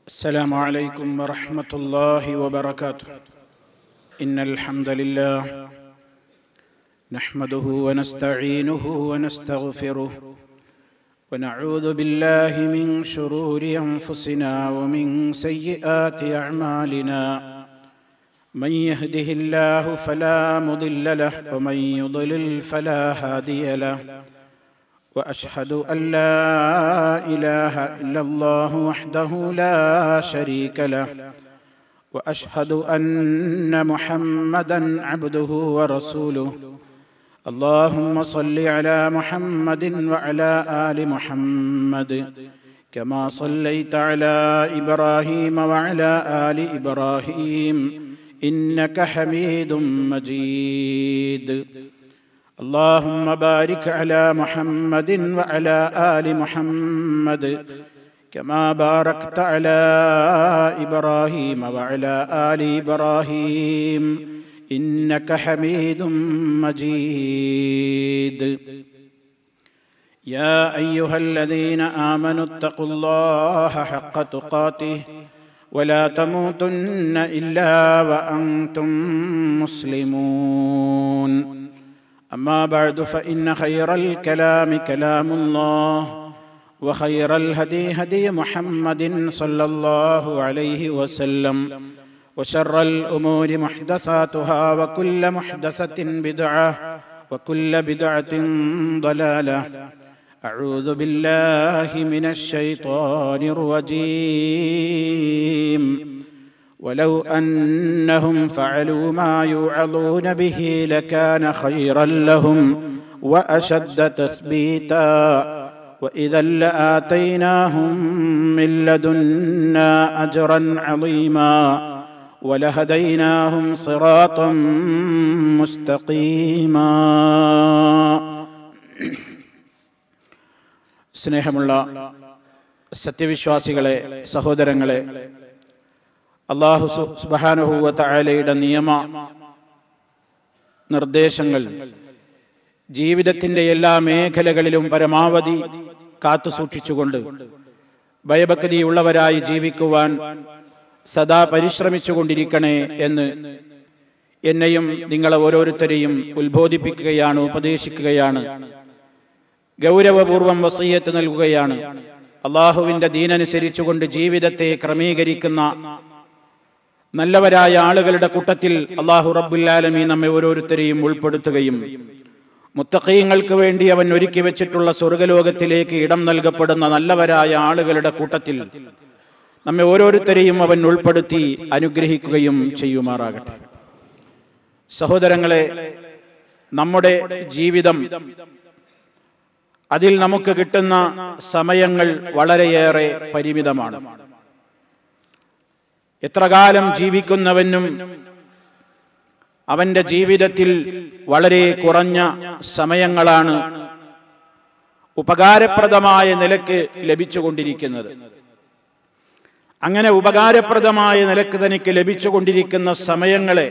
السلام عليكم ورحمة الله وبركاته إن الحمد لله نحمده ونستعينه ونستغفره ونعوذ بالله من شرور أنفسنا ومن سيئات أعمالنا من يهده الله فلا مضل له ومن يضلل فلا هادي له واشهد ان لا اله الا الله وحده لا شريك له واشهد ان محمدا عبده ورسوله اللهم صل على محمد وعلى ال محمد كما صليت على ابراهيم وعلى ال ابراهيم انك حميد مجيد اللهم بارك على محمد وعلى ال محمد كما باركت على ابراهيم وعلى ال ابراهيم انك حميد مجيد يا ايها الذين امنوا اتقوا الله حق تقاته ولا تموتن الا وانتم مسلمون أما بعد فإن خير الكلام كلام الله وخير الهدي هدي محمد صلى الله عليه وسلم وشر الأمور محدثاتها وكل محدثة بدعة وكل بدعة ضلالة أعوذ بالله من الشيطان الرجيم ولو انهم فعلوا ما يوعظون به لكان خيرا لهم واشد تثبيتا واذا لاتيناهم من لدنا اجرا عظيما ولهديناهم صراطا مستقيما സ്നേഹമുള്ള സത്യവിശ്വാസികളെ സഹോദരങ്ങളെ അള്ളാഹു സുബാനുഹൂവത്ത ആലയുടെ നിയമ നിർദ്ദേശങ്ങൾ ജീവിതത്തിന്റെ എല്ലാ മേഖലകളിലും പരമാവധി കാത്തു സൂക്ഷിച്ചുകൊണ്ട് ഭയഭക്തിയുള്ളവരായി ജീവിക്കുവാൻ സദാ പരിശ്രമിച്ചുകൊണ്ടിരിക്കണേ എന്ന് എന്നെയും നിങ്ങളെ ഓരോരുത്തരെയും ഉത്ബോധിപ്പിക്കുകയാണ് ഉപദേശിക്കുകയാണ് ഗൗരവപൂർവം വസീയത്ത് നൽകുകയാണ് അള്ളാഹുവിന്റെ ദീനനുസരിച്ചുകൊണ്ട് ജീവിതത്തെ ക്രമീകരിക്കുന്ന നല്ലവരായ ആളുകളുടെ കൂട്ടത്തിൽ അള്ളാഹു റബ്ബുല്ലാലമി നമ്മെ ഓരോരുത്തരെയും ഉൾപ്പെടുത്തുകയും മുത്തക്കീങ്ങൾക്ക് വേണ്ടി അവൻ ഒരുക്കി വെച്ചിട്ടുള്ള സ്വർഗലോകത്തിലേക്ക് ഇടം നൽകപ്പെടുന്ന നല്ലവരായ ആളുകളുടെ കൂട്ടത്തിൽ നമ്മെ ഓരോരുത്തരെയും അവൻ ഉൾപ്പെടുത്തി അനുഗ്രഹിക്കുകയും ചെയ്യുമാറാകട്ടെ സഹോദരങ്ങളെ നമ്മുടെ ജീവിതം അതിൽ നമുക്ക് കിട്ടുന്ന സമയങ്ങൾ വളരെയേറെ പരിമിതമാണ് എത്ര കാലം ജീവിക്കുന്നവനും അവന്റെ ജീവിതത്തിൽ വളരെ കുറഞ്ഞ സമയങ്ങളാണ് ഉപകാരപ്രദമായ നിലക്ക് ലഭിച്ചുകൊണ്ടിരിക്കുന്നത് അങ്ങനെ ഉപകാരപ്രദമായ നിലക്ക് തനിക്ക് ലഭിച്ചുകൊണ്ടിരിക്കുന്ന സമയങ്ങളെ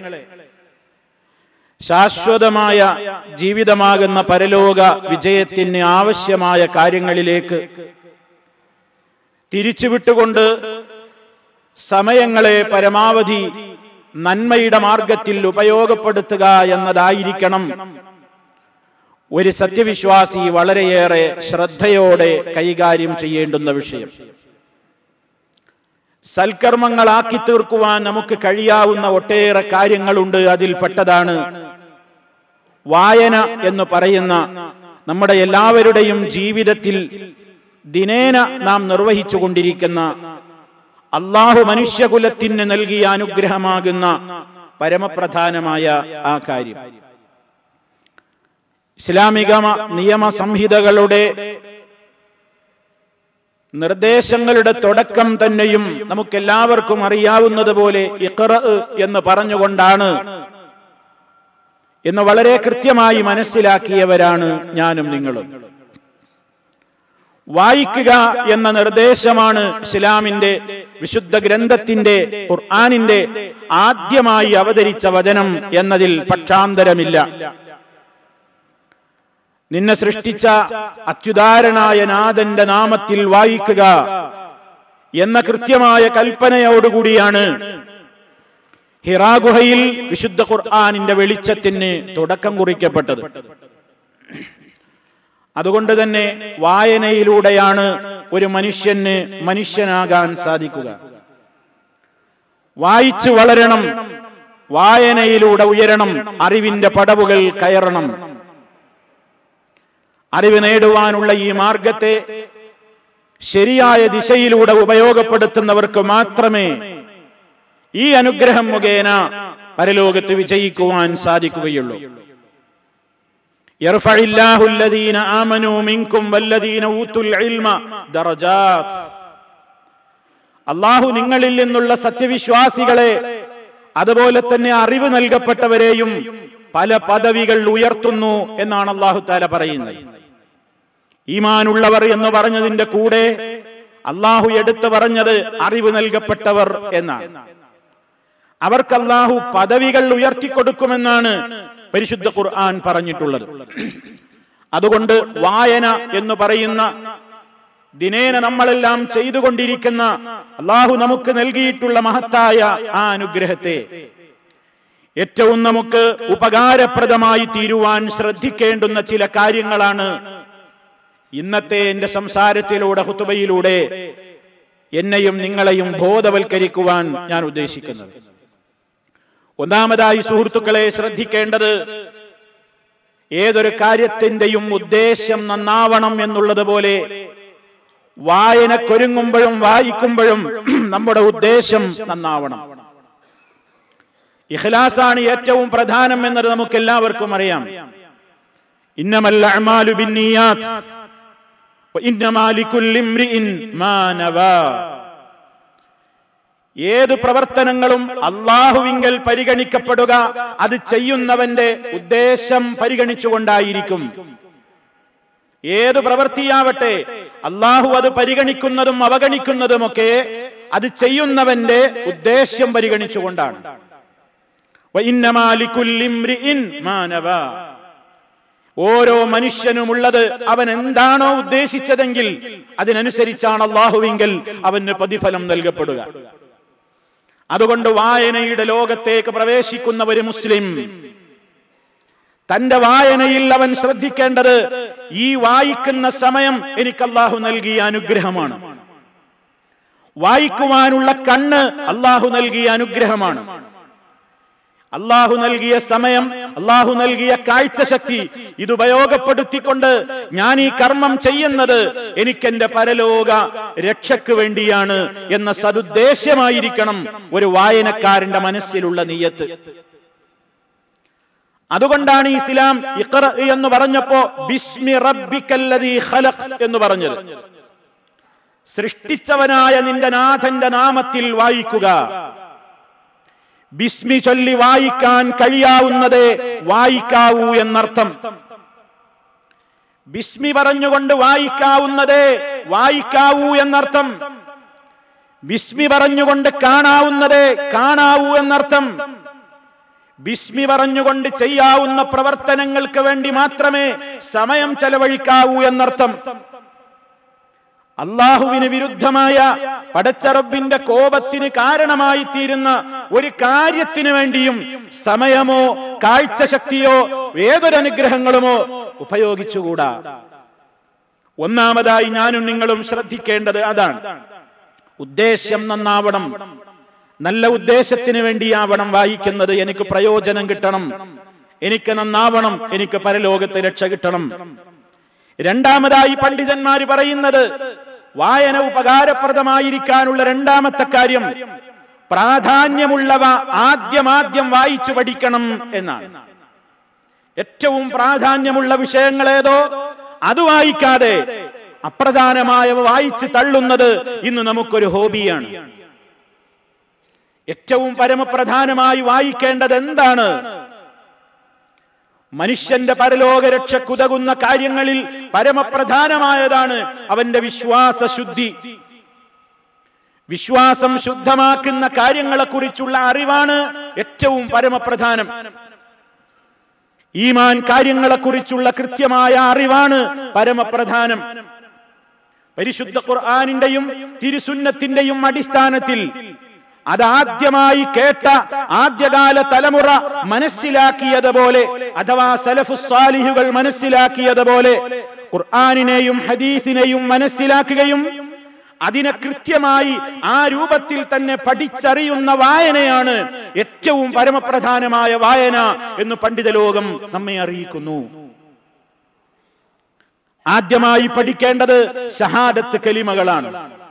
ശാശ്വതമായ ജീവിതമാകുന്ന പരലോക വിജയത്തിന് ആവശ്യമായ കാര്യങ്ങളിലേക്ക് തിരിച്ചുവിട്ടുകൊണ്ട് സമയങ്ങളെ പരമാവധി നന്മയുടെ മാർഗത്തിൽ ഉപയോഗപ്പെടുത്തുക എന്നതായിരിക്കണം ഒരു സത്യവിശ്വാസി വളരെയേറെ ശ്രദ്ധയോടെ കൈകാര്യം ചെയ്യേണ്ടുന്ന വിഷയം സൽക്കർമ്മങ്ങളാക്കി തീർക്കുവാൻ നമുക്ക് കഴിയാവുന്ന ഒട്ടേറെ കാര്യങ്ങളുണ്ട് അതിൽ പെട്ടതാണ് വായന എന്ന് പറയുന്ന നമ്മുടെ എല്ലാവരുടെയും ജീവിതത്തിൽ ദിനേന നാം നിർവഹിച്ചു കൊണ്ടിരിക്കുന്ന അള്ളാഹു മനുഷ്യകുലത്തിന് നൽകിയ അനുഗ്രഹമാകുന്ന പരമപ്രധാനമായ ആ കാര്യം ഇസ്ലാമിക നിയമ സംഹിതകളുടെ നിർദ്ദേശങ്ങളുടെ തുടക്കം തന്നെയും നമുക്കെല്ലാവർക്കും അറിയാവുന്നത് പോലെ ഇഖ്റ എന്ന് പറഞ്ഞുകൊണ്ടാണ് എന്ന് വളരെ കൃത്യമായി മനസ്സിലാക്കിയവരാണ് ഞാനും നിങ്ങളും വായിക്കുക എന്ന നിർദ്ദേശമാണ് ഇസ്ലാമിന്റെ വിശുദ്ധ ഗ്രന്ഥത്തിന്റെ ഖുർആാനിന്റെ ആദ്യമായി അവതരിച്ച വചനം എന്നതിൽ പക്ഷാന്തരമില്ല നിന്നെ സൃഷ്ടിച്ച അത്യുദാരനായ നാഥന്റെ നാമത്തിൽ വായിക്കുക എന്ന കൃത്യമായ കൽപ്പനയോടുകൂടിയാണ് ഹിറാ ഗുഹയിൽ വിശുദ്ധ ഖുർആാനിന്റെ വെളിച്ചത്തിന് തുടക്കം കുറിക്കപ്പെട്ടത് അതുകൊണ്ട് തന്നെ വായനയിലൂടെയാണ് ഒരു മനുഷ്യന് മനുഷ്യനാകാൻ സാധിക്കുക വായിച്ചു വളരണം വായനയിലൂടെ ഉയരണം അറിവിന്റെ പടവുകൾ കയറണം അറിവ് നേടുവാനുള്ള ഈ മാർഗത്തെ ശരിയായ ദിശയിലൂടെ ഉപയോഗപ്പെടുത്തുന്നവർക്ക് മാത്രമേ ഈ അനുഗ്രഹം മുഖേന പരലോകത്ത് വിജയിക്കുവാൻ സാധിക്കുകയുള്ളൂ يرفع الله الذين آمنوا منكم والذين أوتوا العلم درجات അള്ളാഹു നിങ്ങളിൽ നിന്നുള്ള സത്യവിശ്വാസികളെ അതുപോലെ തന്നെ അറിവ് നൽകപ്പെട്ടവരെയും പല പദവികൾ ഉയർത്തുന്നു എന്നാണ് അള്ളാഹു താല പറയുന്നത് ഈമാനുള്ളവർ എന്ന് പറഞ്ഞതിന്റെ കൂടെ അള്ളാഹു എടുത്തു പറഞ്ഞത് അറിവ് നൽകപ്പെട്ടവർ എന്നാണ് അവർക്ക് അള്ളാഹു പദവികൾ ഉയർത്തിക്കൊടുക്കുമെന്നാണ് പരിശുദ്ധ ഖുർആൻ പറഞ്ഞിട്ടുള്ളത് അതുകൊണ്ട് വായന എന്ന് പറയുന്ന ദിനേന നമ്മളെല്ലാം ചെയ്തുകൊണ്ടിരിക്കുന്ന അള്ളാഹു നമുക്ക് നൽകിയിട്ടുള്ള മഹത്തായ ആ അനുഗ്രഹത്തെ ഏറ്റവും നമുക്ക് ഉപകാരപ്രദമായി തീരുവാൻ ശ്രദ്ധിക്കേണ്ടുന്ന ചില കാര്യങ്ങളാണ് ഇന്നത്തെ എന്റെ സംസാരത്തിലൂടെ ഹുത്തുബയിലൂടെ എന്നെയും നിങ്ങളെയും ബോധവൽക്കരിക്കുവാൻ ഞാൻ ഉദ്ദേശിക്കുന്നത് ഒന്നാമതായി സുഹൃത്തുക്കളെ ശ്രദ്ധിക്കേണ്ടത് ഏതൊരു കാര്യത്തിന്റെയും ഉദ്ദേശം നന്നാവണം എന്നുള്ളത് പോലെ വായനക്കൊരുങ്ങുമ്പോഴും വായിക്കുമ്പോഴും നമ്മുടെ ഉദ്ദേശം നന്നാവണം ഇഖ്ലാസാണ് ഏറ്റവും പ്രധാനം എന്നത് നമുക്ക് എല്ലാവർക്കും അറിയാം ഇന്നമല്ല അഅ്മാലു ബിന്നിയാത്ത് വഇന്നമാ ലികുല്ലി ഇംറിഇൻ മാ നവാ ഏത് പ്രവർത്തനങ്ങളും അള്ളാഹുവിങ്കൽ പരിഗണിക്കപ്പെടുക അത് ചെയ്യുന്നവന്റെ ഉദ്ദേശം പരിഗണിച്ചുകൊണ്ടായിരിക്കും ഏത് പ്രവൃത്തിയാവട്ടെ അള്ളാഹു അത് പരിഗണിക്കുന്നതും അവഗണിക്കുന്നതുമൊക്കെ അത് ചെയ്യുന്നവന്റെ ഉദ്ദേശ്യം പരിഗണിച്ചുകൊണ്ടാണ് വഇന്നമാ ലികുല്ലി ഇംറിഇൻ മാ നവാ. ഓരോ മനുഷ്യനുമുള്ളത് അവൻ എന്താണോ ഉദ്ദേശിച്ചതെങ്കിൽ അതിനനുസരിച്ചാണ് അള്ളാഹുവിങ്കൽ അവന് പ്രതിഫലം നൽകപ്പെടുക അതുകൊണ്ട് വായനയുടെ ലോകത്തേക്ക് പ്രവേശിക്കുന്ന ഒരു മുസ്ലിം തന്റെ വായനയിൽ അവൻ ശ്രദ്ധിക്കേണ്ടത് ഈ വായിക്കുന്ന സമയം എനിക്ക് അള്ളാഹു നൽകിയ അനുഗ്രഹമാണ് വായിക്കുവാനുള്ള കണ്ണ് അള്ളാഹു നൽകിയ അനുഗ്രഹമാണ് അള്ളാഹു നൽകിയ സമയം അള്ളാഹു നൽകിയ കാഴ്ചശക്തി ഇത് ഉപയോഗപ്പെടുത്തിക്കൊണ്ട് ഞാൻ ഈ കർമ്മം ചെയ്യുന്നത് എനിക്കെന്റെ പരലോക രക്ഷയ്ക്ക് വേണ്ടിയാണ് എന്ന സതുദ്ദേശമായിരിക്കണം ഒരു വായനക്കാരന്റെ മനസ്സിലുള്ള നീയത്ത് അതുകൊണ്ടാണ് ഇസ്ലാം ഇഖ്റ എന്ന് പറഞ്ഞപ്പോ ബിസ്മി റബ്ബിക്കല്ലദീ ഖലഖ് എന്ന് പറഞ്ഞത് സൃഷ്ടിച്ചവനായ നിന്റെ നാഥന്റെ നാമത്തിൽ വായിക്കുക ബിസ്മി ചൊല്ലി വായിക്കാൻ കഴിയാവുന്നതേ വായിക്കാവൂ എന്നർത്ഥം ബിസ്മി പറഞ്ഞുകൊണ്ട് വായിക്കാവുന്നതേ വായിക്കാവൂ എന്നർത്ഥം ബിസ്മി പറഞ്ഞുകൊണ്ട് കാണാവുന്നതേ കാണാവൂ എന്നർത്ഥം ബിസ്മി പറഞ്ഞുകൊണ്ട് ചെയ്യാവുന്ന പ്രവർത്തനങ്ങൾക്ക് വേണ്ടി മാത്രമേ സമയം ചെലവഴിക്കാവൂ എന്നർത്ഥം അള്ളാഹുവിന് വിരുദ്ധമായ പടച്ചറബിന്റെ കോപത്തിന് കാരണമായി തീരുന്ന ഒരു കാര്യത്തിനു വേണ്ടിയും സമയമോ കാഴ്ചശക്തിയോ ഏതൊരു അനുഗ്രഹങ്ങളുമോ ഉപയോഗിച്ചുകൂടാ ഒന്നാമതായി ഞാനും നിങ്ങളും ശ്രദ്ധിക്കേണ്ടത് അതാണ് ഉദ്ദേശ്യം നന്നാവണം നല്ല ഉദ്ദേശത്തിന് വേണ്ടിയാവണം വായിക്കുന്നത് എനിക്ക് പ്രയോജനം കിട്ടണം എനിക്ക് നന്നാവണം എനിക്ക് പരലോകത്ത് രക്ഷ കിട്ടണം രണ്ടാമതായി പണ്ഡിതന്മാര് പറയുന്നത് വായന ഉപകാരപ്രദമായിരിക്കാനുള്ള രണ്ടാമത്തെ കാര്യം പ്രാധാന്യമുള്ളവ ആദ്യമാദ്യം വായിച്ചു പഠിക്കണം എന്നാണ് ഏറ്റവും പ്രാധാന്യമുള്ള വിഷയങ്ങൾ ഏതോ അത് വായിക്കാതെ അപ്രധാനമായവ വായിച്ച് തള്ളുന്നത് ഇന്ന് നമുക്കൊരു ഹോബിയാണ് ഏറ്റവും പരമപ്രധാനമായി വായിക്കേണ്ടത് എന്താണ് മനുഷ്യന്റെ പരലോക രക്ഷക്കുതകുന്ന കാര്യങ്ങളിൽ പരമപ്രധാനമായതാണ് അവന്റെ വിശ്വാസ ശുദ്ധി വിശ്വാസം ശുദ്ധമാക്കുന്ന കാര്യങ്ങളെക്കുറിച്ചുള്ള അറിവാണ് ഏറ്റവും പരമപ്രധാനം ഈമാൻ കാര്യങ്ങളെക്കുറിച്ചുള്ള കൃത്യമായ അറിവാണ് പരമപ്രധാനം പരിശുദ്ധ ഖുർആാനിന്റെയും തിരുസുന്നത്തിന്റെയും അടിസ്ഥാനത്തിൽ അതാദ്യമായി കേട്ട ആദ്യകാല തലമുറ മനസ്സിലാക്കിയതുപോലെ അഥവാ സലഫുസാലിഹുകൾ മനസ്സിലാക്കിയതുപോലെ ഖുർആാനിനെയും ഹദീസിനെയും മനസ്സിലാക്കുകയും അതിനെ കൃത്യമായി ആ രൂപത്തിൽ തന്നെ പഠിച്ചറിയുന്ന വായനയാണ് ഏറ്റവും പരമപ്രധാനമായ വായന എന്ന് പണ്ഡിത ലോകം നമ്മെ അറിയിക്കുന്നു ആദ്യമായി പഠിക്കേണ്ടത് ഷഹാദത്ത് കലിമകളാണ്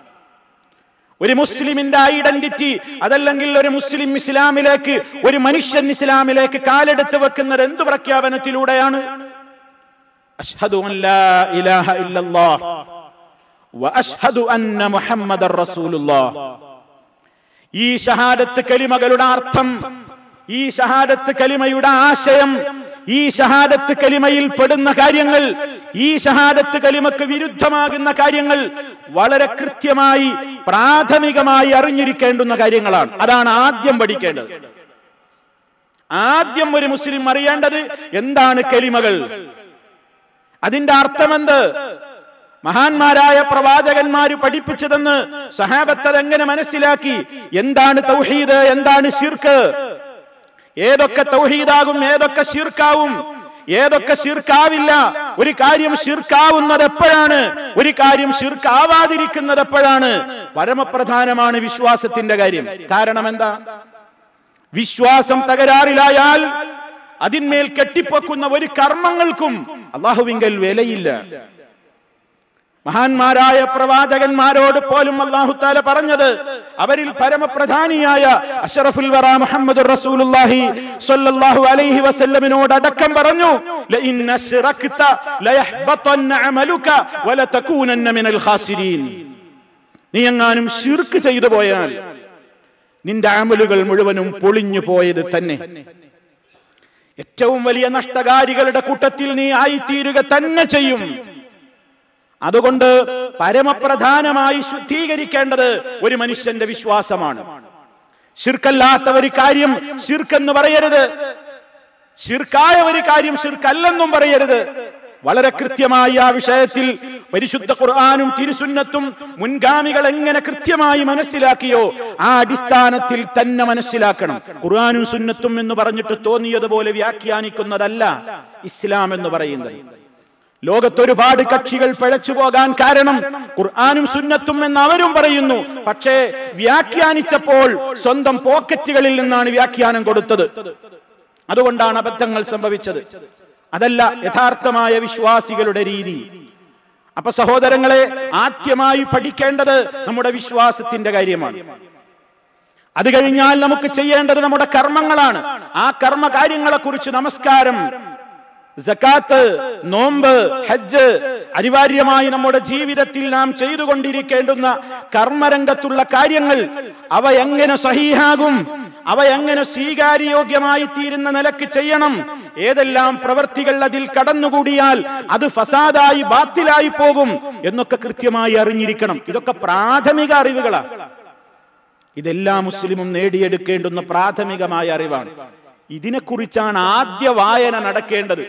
ഒരു മുസ്ലിമിന്റെ ഐഡന്റിറ്റി അതല്ലെങ്കിൽ ഒരു മുസ്ലിം ഇസ്ലാമിലേക്ക് ഒരു മനുഷ്യൻ ഇസ്ലാമിലേക്ക് കാലെടുത്ത് വെക്കുന്നത് എന്ത് പ്രഖ്യാപനത്തിലൂടെയാണ് അഷ്ഹദു അൻ ലാ ഇലാഹ ഇല്ലല്ലാഹ് വഅഷ്ഹദു അന്ന മുഹമ്മദർ റസൂലുള്ളാഹ് ഈ ഷഹാദത്ത് കലിമകളുടെ അർത്ഥം ഈ ഷഹാദത്ത് കലിമയുടെ ആശയം ഈ ഷഹാദത്ത് കലിമയിൽ പെടുന്ന കാര്യങ്ങൾ ഈ ഷഹാദത്ത് കലിമക്ക് വിരുദ്ധമാകുന്ന കാര്യങ്ങൾ വളരെ കൃത്യമായി പ്രാഥമികമായി അറിഞ്ഞിരിക്കേണ്ടുന്ന കാര്യങ്ങളാണ് അതാണ് ആദ്യം പഠിക്കേണ്ടത് ആദ്യം ഒരു മുസ്ലിം അറിയേണ്ടത് എന്താണ് കലിമകൾ അതിന്റെ അർത്ഥമെന്ത് മഹാന്മാരായ പ്രവാചകന്മാര് പഠിപ്പിച്ചതെന്ന് സഹാബത്ത് അതെങ്ങനെ മനസ്സിലാക്കി എന്താണ് തൗഹീദ് എന്താണ് ഷിർക്ക് ഏതൊക്കെ തൗഹീദാകും ഏതൊക്കെ ഷിർക്കാവും ഏതൊക്കെ ഷിർക്കാവില്ല ഒരു കാര്യം ഷിർക്കാവുന്നത് എപ്പോഴാണ് ഒരു കാര്യം ഷിർക്കാവാതിരിക്കുന്നത് എപ്പോഴാണ് പരമപ്രധാനമാണ് വിശ്വാസത്തിന്റെ കാര്യം കാരണം എന്താ വിശ്വാസം തകരാറിലായാൽ അതിന്മേൽ കെട്ടിപ്പൊക്കുന്ന ഒരു കർമ്മങ്ങൾക്കും അള്ളാഹുവിങ്കൽ വിലയില്ല മഹാന്മാരായ പ്രവാചകന്മാരോട് പോലും അള്ളാഹുത്താല പറഞ്ഞത് അവരിൽ പരമപ്രധാനിയായ അഷറഫുൽ വറ മുഹമ്മദ് റസൂലുള്ളാഹി സ്വല്ലല്ലാഹു അലൈഹി വസല്ലമിനോട് അടക്കം പറഞ്ഞു ലഇൻ അശ്റക്ത ലയഹ്ബതന്ന അമലുക വലതകൂനന്ന മിനൽ ഖാസിരീൻ നീ എങ്ങാനും ശിർക്ക് ചെയ്തു പോയാൽ നിന്റെ അമലുകൾ മുഴുവനും പൊളിഞ്ഞു പോയത് തന്നെ ഏറ്റവും വലിയ നഷ്ടകാരികളുടെ കൂട്ടത്തിൽ നീ ആയിത്തീരുക തന്നെ ചെയ്യും അതുകൊണ്ട് പരമപ്രധാനമായി ശുദ്ധീകരിക്കേണ്ടത് ഒരു മനുഷ്യന്റെ വിശ്വാസമാണ് ശിർക്കല്ലാത്ത ഒരു കാര്യം ശിർക്കെന്ന് പറയരുത് ശിർക്കായ ഒരു കാര്യം ശിർക്കല്ലെന്നും പറയരുത് വളരെ കൃത്യമായി ആ വിഷയത്തിൽ പരിശുദ്ധ ഖുർആാനും തിരുസുന്നത്തും മുൻഗാമികൾ എങ്ങനെ കൃത്യമായി മനസ്സിലാക്കിയോ ആ അടിസ്ഥാനത്തിൽ തന്നെ മനസ്സിലാക്കണം ഖുർആാനും സുന്നത്തും എന്ന് പറഞ്ഞിട്ട് തോന്നിയതുപോലെ വ്യാഖ്യാനിക്കുന്നതല്ല ഇസ്ലാം എന്ന് പറയുന്നത് ലോകത്തൊരുപാട് കക്ഷികൾ പിഴച്ചു പോകാൻ കാരണം ഖുർആാനും സുന്നത്തും എന്ന് അവരും പറയുന്നു പക്ഷേ വ്യാഖ്യാനിച്ചപ്പോൾ സ്വന്തം പോക്കറ്റുകളിൽ നിന്നാണ് വ്യാഖ്യാനം കൊടുത്തത് അതുകൊണ്ടാണ് അബദ്ധങ്ങൾ സംഭവിച്ചത് അതല്ല യഥാർത്ഥമായ വിശ്വാസികളുടെ രീതി അപ്പൊ സഹോദരങ്ങളെ ആദ്യമായി പഠിക്കേണ്ടത് നമ്മുടെ വിശ്വാസത്തിന്റെ കാര്യമാണ് അത് കഴിഞ്ഞാൽ നമുക്ക് ചെയ്യേണ്ടത് നമ്മുടെ കർമ്മങ്ങളാണ് ആ കർമ്മ കാര്യങ്ങളെ കുറിച്ച് നമസ്കാരം സക്കാത്ത് നോമ്പ് ഹജ്ജ് അനിവാര്യമായി നമ്മുടെ ജീവിതത്തിൽ നാം ചെയ്തുകൊണ്ടിരിക്കേണ്ടുന്ന കർമ്മരംഗത്തുള്ള കാര്യങ്ങൾ അവ എങ്ങനെ സഹീഹാകും അവ എങ്ങനെ സ്വീകാര്യോഗ്യമായി തീരുന്ന നിലക്ക് ചെയ്യണം ഏതെല്ലാം പ്രവർത്തികൾ അതിൽ കടന്നുകൂടിയാൽ അത് ഫസാദായി ബാത്തിലായി പോകും എന്നൊക്കെ കൃത്യമായി അറിഞ്ഞിരിക്കണം ഇതൊക്കെ പ്രാഥമിക അറിവുകളാണ് ഇതെല്ലാ മുസ്ലിമും നേടിയെടുക്കേണ്ടുന്ന പ്രാഥമികമായ അറിവാണ് ഇതിനെക്കുറിച്ചാണ് ആദ്യ വായന നടക്കേണ്ടത്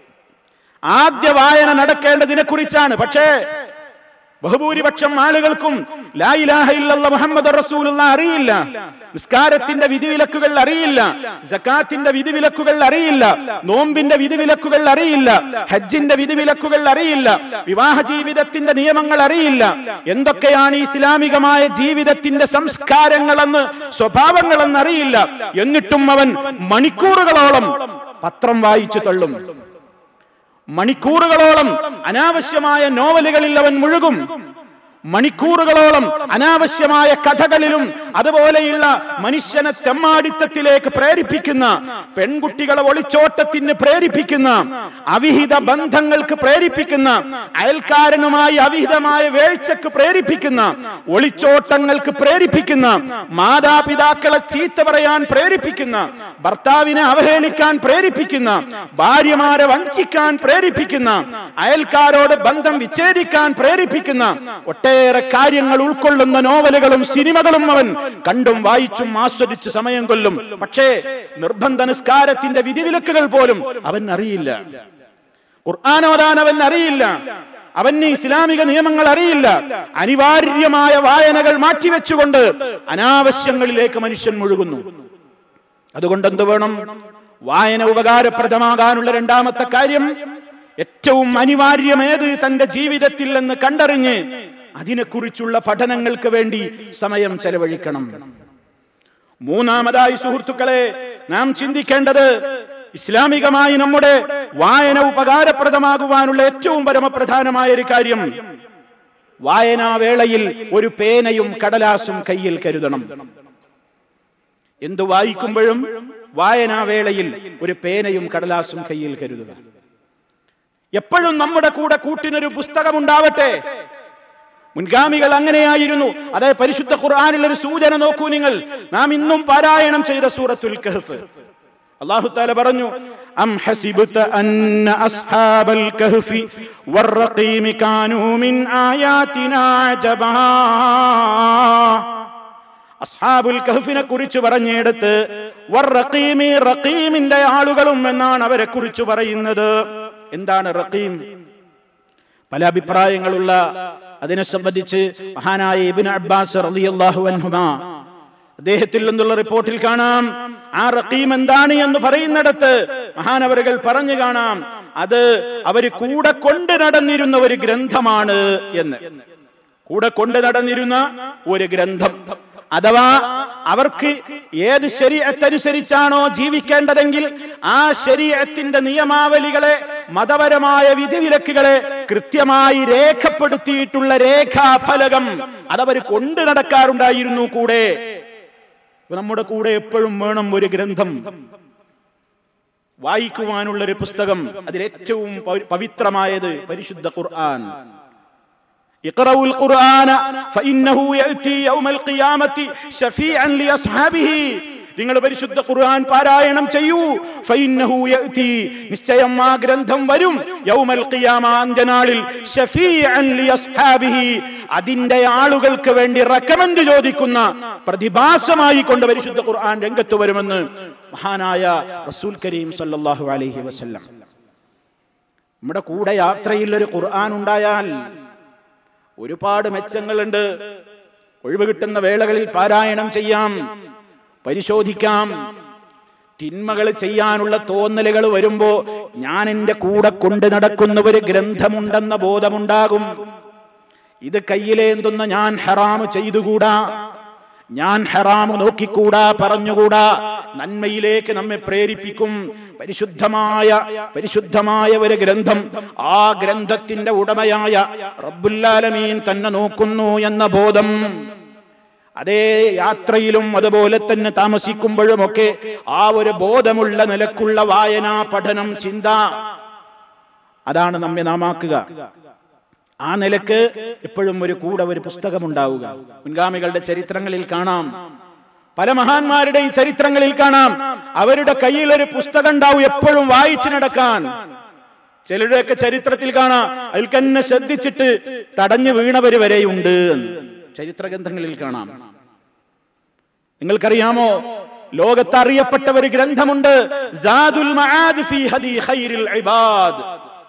ആദ്യ വായന നടക്കേണ്ടതിനെ കുറിച്ചാണ് പക്ഷേ ബഹുഭൂരിപക്ഷം ആളുകൾക്കും ലാ ഇലാഹ ഇല്ലല്ല മുഹമ്മദ് റസൂലുള്ള അറിയില്ല നിസ്കാരത്തിന്റെ വിധിവിലക്കുകൾ അറിയില്ല സക്കാത്തിന്റെ വിധിവിലക്കുകൾ അറിയില്ല നോമ്പിന്റെ വിധിവിലക്കുകൾ അറിയില്ല ഹജ്ജിന്റെ വിധിവിലക്കുകൾ അറിയില്ല വിവാഹ ജീവിതത്തിന്റെ നിയമങ്ങൾ അറിയില്ല എന്തൊക്കെയാണ് ഇസ്ലാമികമായ ജീവിതത്തിന്റെ സംസ്കാരങ്ങളെന്ന് സ്വഭാവങ്ങളെന്ന് അറിയില്ല എന്നിട്ടും അവൻ മണിക്കൂറുകളോളം പത്രം വായിച്ചു തള്ളും മണിക്കൂറുകളോളം അനാവശ്യമായ നോവലുകളിൽ അവൻ മുഴുകും മണിക്കൂറുകളോളം അനാവശ്യമായ കഥകളിലും അതുപോലെയുള്ള മനുഷ്യനെ തെമ്മാടിത്തത്തിലേക്ക് പ്രേരിപ്പിക്കുന്ന പെൺകുട്ടികളെ ഒളിച്ചോട്ടത്തിന് പ്രേരിപ്പിക്കുന്ന അവിഹിത ബന്ധങ്ങൾക്ക് പ്രേരിപ്പിക്കുന്ന അയൽക്കാരനുമായി അവിഹിതമായ വേഴ്ചക്ക് പ്രേരിപ്പിക്കുന്ന ഒളിച്ചോട്ടങ്ങൾക്ക് പ്രേരിപ്പിക്കുന്ന മാതാപിതാക്കളെ ചീത്ത പറയാൻ പ്രേരിപ്പിക്കുന്ന ഭർത്താവിനെ അവഹേളിക്കാൻ പ്രേരിപ്പിക്കുന്ന ഭാര്യമാരെ വഞ്ചിക്കാൻ പ്രേരിപ്പിക്കുന്ന അയൽക്കാരോട് ബന്ധം വിച്ഛേദിക്കാൻ പ്രേരിപ്പിക്കുന്ന ഒട്ടേറെ കാര്യങ്ങൾ ഉൾക്കൊള്ളുന്ന നോവലുകളും സിനിമകളും അവൻ കണ്ടും വായിച്ചും ആസ്വദിച്ച് സമയം കൊല്ലും പക്ഷേ നിർബന്ധ നിസ്കാരത്തിന്റെ വിധിവിലക്കുകൾ പോലും അവൻ അറിയില്ല ഖുർആൻ ഓതാൻ അവൻ അറിയില്ല അവന് ഇസ്ലാമിക നിയമങ്ങൾ അറിയില്ല അനിവാര്യമായ വായനകൾ മാറ്റിവെച്ചുകൊണ്ട് അനാവശ്യങ്ങളിലേക്ക് മനുഷ്യൻ മുഴുകുന്നു അതുകൊണ്ട് എന്ത് വേണം വായന ഉപകാരപ്രദമാകാനുള്ള രണ്ടാമത്തെ കാര്യം ഏറ്റവും അനിവാര്യമേത് തന്റെ ജീവിതത്തിൽ എന്ന് കണ്ടറിഞ്ഞ് അതിനെക്കുറിച്ചുള്ള പഠനങ്ങൾക്ക് വേണ്ടി സമയം ചെലവഴിക്കണം മൂന്നാമതായി സുഹൃത്തുക്കളെ നാം ചിന്തിക്കേണ്ടത് ഇസ്ലാമികമായി നമ്മുടെ വായന ഉപകാരപ്രദമാകുവാനുള്ള ഏറ്റവും പരമപ്രധാനമായ ഒരു കാര്യം വായനാവേളയിൽ ഒരു പേനയും കടലാസും കയ്യിൽ കരുതണം എന്തു വായിക്കുമ്പോഴും വായനാവേളയിൽ ഒരു പേനയും കടലാസും കയ്യിൽ കരുതുക എപ്പോഴും നമ്മുടെ കൂടെ കൂട്ടിനൊരു പുസ്തകം ഉണ്ടാവട്ടെ മുൻഗാമികൾ അങ്ങനെയായിരുന്നു അതേ പരിശുദ്ധ ഖുർആനിൽ ഒരു സൂചന നോക്കൂ നിങ്ങൾ നാം ഇന്നും പാരായണം ചെയ്ത സൂറത്തുൽ കഹ്ഫ് അല്ലാഹു തആല പറഞ്ഞു അം ഹസിബ്ത അന്ന അസ്ഹാബൽ കഹ്ഫി വറഖീം കാനൂ മിൻ ആയാതിനാ അജബാ അസ്ഹാബുൽ കഹ്ഫിനെ കുറിച്ച് പറഞ്ഞെടുത്ത് വറഖീമി റഖീമിന്റെ ആളുകളും എന്നാണ് അവരെ കുറിച്ച് പറയുന്നത് എന്താണ് റഖീം പല അഭിപ്രായങ്ങളുള്ള അതിനെ സംബന്ധിച്ച് മഹാനായ ഇബിൻ അബ്ബാസ് റളിയല്ലാഹു അൻഹുമാ അദ്ദേഹത്തിൽ നിന്നുള്ള റിപ്പോർട്ടിൽ കാണാം ആ റഖീം എന്താണ് എന്ന് പറയുന്നിടത്ത് മഹാനവറുകൾ പറഞ്ഞു കാണാം അത് അവര് കൂടെ കൊണ്ട് നടന്നിരുന്ന ഒരു ഗ്രന്ഥമാണ് എന്ന് കൂടെ കൊണ്ട് നടന്നിരുന്ന ഒരു ഗ്രന്ഥം അഥവാ അവർക്ക് ഏത് ശരീരത്തനുസരിച്ചാണോ ജീവിക്കേണ്ടതെങ്കിൽ ആ ശരീരത്തിന്റെ നിയമാവലികളെ മതപരമായ വിധിവിലക്കുകളെ കൃത്യമായി രേഖപ്പെടുത്തിയിട്ടുള്ള രേഖാഫലകം അതവർ കൊണ്ടു നടക്കാറുണ്ടായിരുന്നു കൂടെ നമ്മുടെ കൂടെ എപ്പോഴും വേണം ഒരു ഗ്രന്ഥം വായിക്കുവാനുള്ള ഒരു പുസ്തകം അതിലേറ്റവും പവി- പവിത്രമായത് പരിശുദ്ധ ഖുർആൻ اقرأوا القرآن فإنه يأتي يوم القيامة شفيعا لأصحابه നിങ്ങൾ പരിശുദ്ധ ഖുർആൻ പാരായണം ചെയ്യൂ ഫൈന്നഹു യഅതി നിശ്ചയം ആ ഗ്രന്ഥം വരും യൗമൽ ഖിയാമ അന്ത്യനാളിൽ ഷഫീഅൻ ലിഅസ്ഹാബിഹി അതിന്റെ ആളുകൾക്ക് വേണ്ടി റെക്കമെൻഡ് ചോദിക്കുന്ന പ്രതിഭാസമായി കൊണ്ട് പരിശുദ്ധ ഖുർആൻ രംഗത്ത് വരുമെന്ന് മഹാനായ റസൂൽ കരീം സല്ലല്ലാഹു അലൈഹി വസല്ലം നമ്മുടെ കൂടെ യാത്രയിൽ ഒരു ഖുർആൻ ഉണ്ടായാൽ ഒരുപാട് മെച്ചങ്ങളുണ്ട് ഒഴിവ് കിട്ടുന്ന വേളകളിൽ പാരായണം ചെയ്യാം പരിശോധിക്കാം തിന്മകൾ ചെയ്യാനുള്ള തോന്നലുകൾ വരുമ്പോ ഞാൻ എന്റെ കൂടെ കൊണ്ട് നടക്കുന്ന ഒരു ഗ്രന്ഥമുണ്ടെന്ന ബോധമുണ്ടാകും ഇത് കയ്യിലേന്തുന്ന ഞാൻ ഹറാമ് ചെയ്തുകൂടാ ഞാൻ ഹറാമ് നോക്കിക്കൂടാ പറഞ്ഞുകൂടാ നന്മയിലേക്ക് നമ്മെ പ്രേരിപ്പിക്കും പരിശുദ്ധമായ പരിശുദ്ധമായ ഒരു ഗ്രന്ഥം ആ ഗ്രന്ഥത്തിന്റെ ഉടമയായ റബ്ബുല്ലാലമീൻ തന്നെ നോക്കുന്നു എന്ന ബോധം അതേ യാത്രയിലും അതുപോലെ തന്നെ താമസിക്കുമ്പോഴുമൊക്കെ ആ ഒരു ബോധമുള്ള നിലക്കുള്ള വായന പഠനം ചിന്ത അതാണ് നമ്മെ നാമാക്കുക ആ നിലക്ക് എപ്പോഴും ഒരു കൂടെ ഒരു പുസ്തകം ഉണ്ടാവുക മുൻഗാമികളുടെ ചരിത്രങ്ങളിൽ കാണാം പല മഹാന്മാരുടെയും ചരിത്രങ്ങളിൽ കാണാം അവരുടെ കയ്യിൽ ഒരു പുസ്തകം ഉണ്ടാവും എപ്പോഴും വായിച്ചു നടക്കാൻ ചിലരുടെയൊക്കെ ചരിത്രത്തിൽ കാണാം അതിൽ തന്നെ ശ്രദ്ധിച്ചിട്ട് തടഞ്ഞു വീണവര് വരെയുണ്ട് എന്ന് ചരിത്ര ഗ്രന്ഥങ്ങളിൽ കാണാം നിങ്ങൾക്കറിയാമോ ലോകത്ത് അറിയപ്പെട്ട ഒരു ഗ്രന്ഥമുണ്ട് സാദുൽ മആദ് ഫീ ഹദി ഖൈറിൽ ഇബാദ്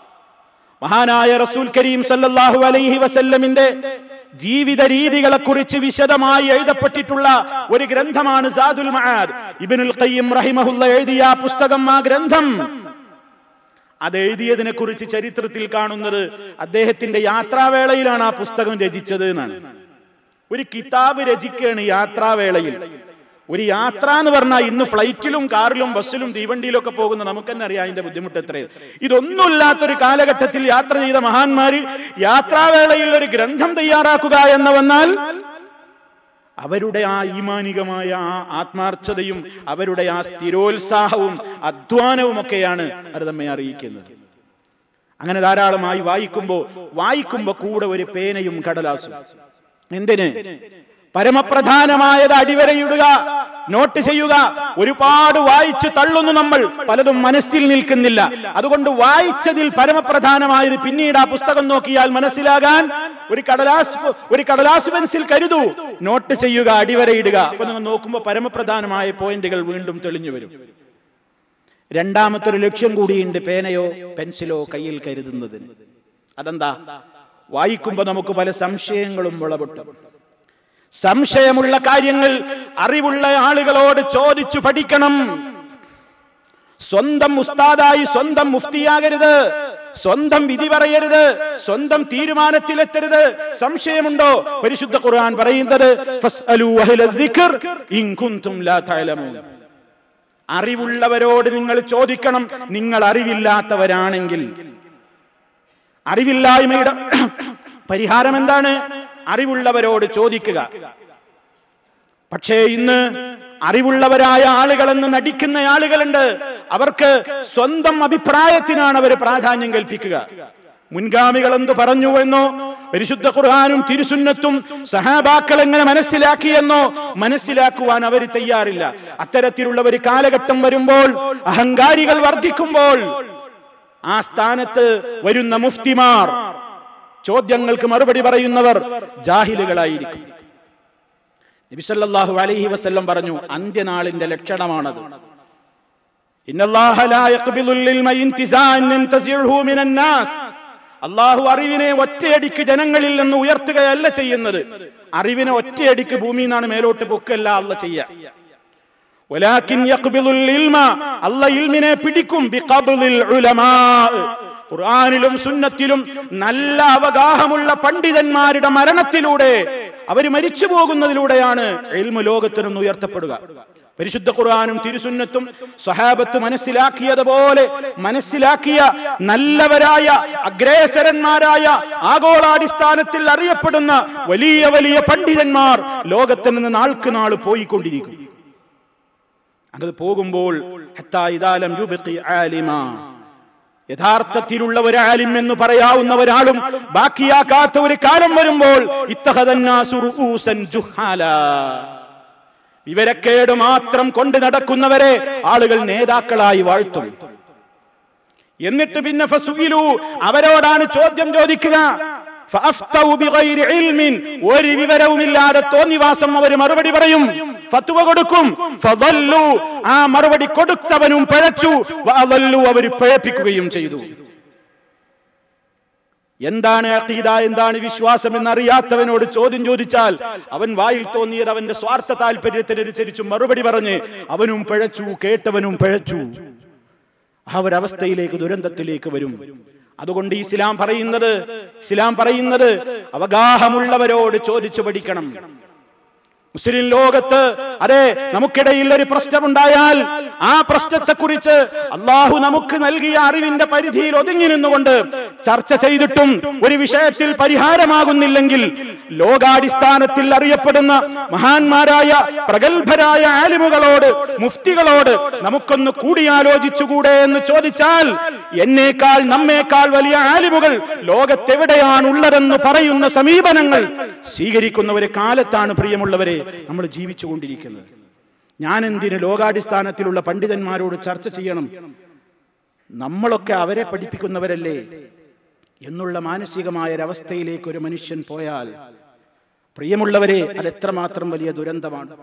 മഹാനായ റസൂൽ കരീം സല്ലല്ലാഹു അലൈഹി വസല്ലമിന്റെ ജീവിത രീതികളെ കുറിച്ച് വിശദമായി എഴുതപ്പെട്ടിട്ടുള്ള ഒരു ഗ്രന്ഥമാണ് സാദുൽ മആദ് ഇബ്നുൽ ഖയ്യിം റഹിമഹുല്ല എഴുതിയ ആ പുസ്തകം ആ ഗ്രന്ഥം അത് എഴുതിയതിനെ കുറിച്ച് ചരിത്രത്തിൽ കാണുന്നത് അദ്ദേഹത്തിന്റെ യാത്രാവേളയിലാണ് ആ പുസ്തകം രചിച്ചത് എന്നാണ് ഒരു കിതാബ് രചിക്കുകയാണ് യാത്രാവേളയിൽ ഒരു യാത്ര എന്ന് പറഞ്ഞാൽ ഇന്ന് ഫ്ലൈറ്റിലും കാറിലും ബസ്സിലും തീവണ്ടിയിലും ഒക്കെ പോകുന്ന നമുക്ക് തന്നെ അറിയാം അതിന്റെ ബുദ്ധിമുട്ട് എത്രയും ഇതൊന്നുമില്ലാത്തൊരു കാലഘട്ടത്തിൽ യാത്ര ചെയ്ത മഹാന്മാര് യാത്രാവേളയിൽ ഒരു ഗ്രന്ഥം തയ്യാറാക്കുക എന്ന് വന്നാൽ അവരുടെ ആ ഈമാനികമായ ആ ആത്മാർത്ഥതയും അവരുടെ ആ സ്ഥിരോത്സാഹവും അധ്വാനവും ഒക്കെയാണ് അത് നമ്മെ അറിയിക്കുന്നത് അങ്ങനെ ധാരാളമായി വായിക്കുമ്പോ വായിക്കുമ്പോ കൂടെ ഒരു പേനയും കടലാസും എന്തിന് പരമപ്രധാനമായത് അടിവരയിടുക നോട്ട് ചെയ്യുക ഒരുപാട് വായിച്ചു തള്ളുന്നു നമ്മൾ പലതും മനസ്സിൽ നിൽക്കുന്നില്ല അതുകൊണ്ട് വായിച്ചതിൽ പരമപ്രധാനമായത് പിന്നീട് ആ പുസ്തകം നോക്കിയാൽ മനസ്സിലാകാൻ ഒരു കടലാസ് ഒരു കടലാസ് പെൻസിൽ കരുതൂ നോട്ട് ചെയ്യുക അടിവരയിടുക അപ്പൊ നിങ്ങൾ നോക്കുമ്പോൾ പരമപ്രധാനമായ പോയിന്റുകൾ വീണ്ടും തെളിഞ്ഞു വരും രണ്ടാമത്തെ ഒരു ലക്ഷ്യം കൂടിയുണ്ട് പേനയോ പെൻസിലോ കയ്യിൽ കരുതുന്നതിന് അതെന്താ വായിക്കുമ്പോ നമുക്ക് പല സംശയങ്ങളും വിളപൊട്ടും സംശയമുള്ള കാര്യങ്ങൾ അറിവുള്ള ആളുകളോട് ചോദിച്ചു പഠിക്കണം സ്വന്തം ഉസ്താദായി സ്വന്തം മുഫ്തിയാകരുത് സ്വന്തം വിധി പറയരുത് സ്വന്തം തീരുമാനത്തിലെത്തരുത് സംശയമുണ്ടോ പരിശുദ്ധ ഖുർആൻ പറയുന്നത് ഫസ്അലൂ അഹ്ല ദിക്ർ ഇൻ കുൻതും ലാ തഅലമൂൻ അറിവുള്ളവരോട് നിങ്ങൾ ചോദിക്കണം നിങ്ങൾ അറിവില്ലാത്തവരാണെങ്കിൽ അറിവില്ലായ്മയുടെ പരിഹാരം എന്താണ് അറിവുള്ളവരോട് ചോദിക്കുക പക്ഷേ ഇന്ന് അറിവുള്ളവരായ ആളുകളെന്ന് നടിക്കുന്ന ആളുകളുണ്ട് അവർക്ക് സ്വന്തം അഭിപ്രായത്തിനാണ് അവർ പ്രാധാന്യം കൽപ്പിക്കുക മുൻഗാമികൾ എന്ത് പറഞ്ഞു എന്നോ പരിശുദ്ധ ഖുർആാനും തിരുസുന്നത്തും സഹാബാക്കൾ എങ്ങനെ മനസ്സിലാക്കിയെന്നോ മനസ്സിലാക്കുവാൻ അവർ തയ്യാറില്ല അത്തരത്തിലുള്ള ഒരു കാലഘട്ടം വരുമ്പോൾ അഹങ്കാരികൾ വർദ്ധിക്കുമ്പോൾ ആ സ്ഥാനത്ത് വരുന്ന മുഫ്തിമാർ ചോദ്യങ്ങൾക്ക് മറുപടി പറയുന്നവർ ജാഹിലുകളായിരിക്കും നബിസല്ലാഹു അലൈഹി വസല്ലം പറഞ്ഞു അന്ത്യനാളിന്റെ ലക്ഷണമാണത് ഇന്നല്ലാഹ ലാ യഖ്ബിലുൽ ഇൽമ ഇൻതിസാഅൻ യൻതസിഉഹു മിനൻ നാസ് അള്ളാഹു അറിവിനെ ഒറ്റയടിക്ക് ജനങ്ങളിൽ നിന്ന് ഉയർത്തുകയല്ല ചെയ്യുന്നത് അറിവിനെ ഒറ്റയടിക്ക് ഭൂമിയിൽ നിന്നാണ് മേലോട്ട് പൊക്കല്ല അല്ല ചെയ്യുക വലാകിൻ യഖ്ബിലുൽ ഇൽമ അല്ല ഇൽമിനെ പിടിക്കും ബിഖബ്ലിൽ ഉലമാ ഖുർആനിലും സുന്നത്തിലും നല്ല അവഗാഹമുള്ള പണ്ഡിതന്മാരുടെ മരണത്തിലൂടെ അവർ മരിച്ചു പോകുന്നതിലൂടെയാണ് ഇൽമു ലോകത്തിൽ നിന്ന് ഉയർത്തപ്പെടുക പരിശുദ്ധ ഖുർആാനും തിരുസുന്നത്തും സഹാബത്ത് മനസ്സിലാക്കിയതുപോലെ മനസ്സിലാക്കിയ നല്ലവരായ അഗ്രേസരന്മാരായ ആഗോളാടിസ്ഥാനത്തിൽ അറിയപ്പെടുന്ന വലിയ വലിയ പണ്ഡിതന്മാർ ലോകത്തിൽ നിന്ന് നാൾക്ക് നാൾ പോയിക്കൊണ്ടിരിക്കും അത് പോകുമ്പോൾ ഹത്താ ഇദാലം യുബ്ഖി ആലിമാ യഥാർത്ഥത്തിലുള്ള ഒരു ആലിം എന്ന് പറയാവുന്ന ഒരാളും ബാക്കിയാക്കാത്ത ഒരു കാലം വരുമ്പോൾ ഇത്തഹദന്നാസു റുഊസൻ ജുഹാലാ. വിവരക്കേട് മാത്രം കൊണ്ട് നടക്കുന്നവരെ ആളുകൾ നേതാക്കളായി വാഴ്ത്തും എന്നിട്ട് പിന്നെ ഫസുഇലു അവരോടാണ് ചോദ്യം ചോദിക്കുക ഫഅഫ്തൗ ബിഗൈരി ഇൽമിൻ ഒരു വിവരവുമില്ലാതെ തോന്നിവാസം അവർ മറുപടി പറയും ഫത്വ കൊടുക്കും ഫദല്ലു ആ മറുപടി കൊടുത്തവനും പിഴച്ചു വഅദല്ലു അവർ പിഴപ്പിക്കുകയും ചെയ്തു എന്താണ് അഖീദ എന്താണ് വിശ്വാസം എന്നറിയാത്തവനോട് ചോദ്യം ചോദിച്ചാൽ അവൻ വായിൽ തോന്നിയത് അവന്റെ സ്വാർത്ഥ താല്പര്യത്തിനനുസരിച്ച് മറുപടി പറഞ്ഞ് അവനും പിഴച്ചു കേട്ടവനും പിഴച്ചു ആ ഒരവസ്ഥയിലേക്ക് ദുരന്തത്തിലേക്ക് വരും അതുകൊണ്ട് ഇസ്ലാം പറയുന്നത് ഇസ്ലാം പറയുന്നത് അവഗാഹമുള്ളവരോട് ചോദിച്ചു പഠിക്കണം മുസ്ലിം ലോകത്ത് അതെ നമുക്കിടയിൽ ഒരു പ്രശ്നമുണ്ടായാൽ ആ പ്രശ്നത്തെക്കുറിച്ച് അള്ളാഹു നമുക്ക് നൽകിയ അറിവിന്റെ പരിധിയിൽ ഒതുങ്ങി നിന്നുകൊണ്ട് ചർച്ച ചെയ്തിട്ടും ഒരു വിഷയത്തിൽ പരിഹാരമാകുന്നില്ലെങ്കിൽ ലോകാടിസ്ഥാനത്തിൽ അറിയപ്പെടുന്ന മഹാന്മാരായ പ്രഗത്ഭരായ ആലിമുകളോട് മുഫ്തികളോട് നമുക്കൊന്ന് കൂടിയാലോചിച്ചുകൂടെ എന്ന് ചോദിച്ചാൽ എന്നേക്കാൾ നമ്മേക്കാൾ വലിയ ആലിമുകൾ ലോകത്തെവിടെയാണുള്ളതെന്ന് പറയുന്ന സമീപനങ്ങൾ സ്വീകരിക്കുന്ന ഒരു കാലത്താണ് പ്രിയമുള്ളവരെ നമ്മൾ ജീവിച്ചുകൊണ്ടിരിക്കുന്നത് ഞാൻ എന്തിന് ലോകാടിസ്ഥാനത്തിലുള്ള പണ്ഡിതന്മാരോട് ചർച്ച ചെയ്യണം നമ്മളൊക്കെ അവരെ പഠിപ്പിക്കുന്നവരല്ലേ എന്നുള്ള മാനസികമായ ഒരവസ്ഥയിലേക്ക് ഒരു മനുഷ്യൻ പോയാൽ പ്രിയമുള്ളവരെ അത് എത്രമാത്രം വലിയ ദുരന്തമാണ്